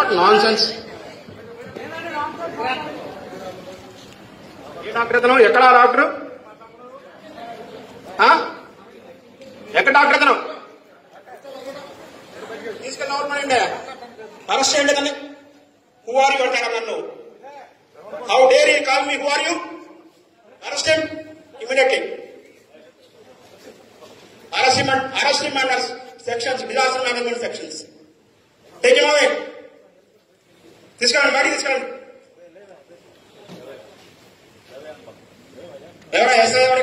What nonsense ఏ doctor ఇతను ఎక్కడ డాక్టర్ ఆ? ఎక్కడ డాక్టర్ ఇతను తీసుకెళ్ళి ఎవరు మనండి అరెస్ట్ చేయండి దాన్ని హూ ఆర్ యూ అంటారా నన్ను how dare you call me who are you arrest him immediately arrest him arrest him under sections disaster management sections take him away తీసుకెళ్ళండి బయటికి తీసుకెళ్ళండి ఎవరా ఎస్ఐ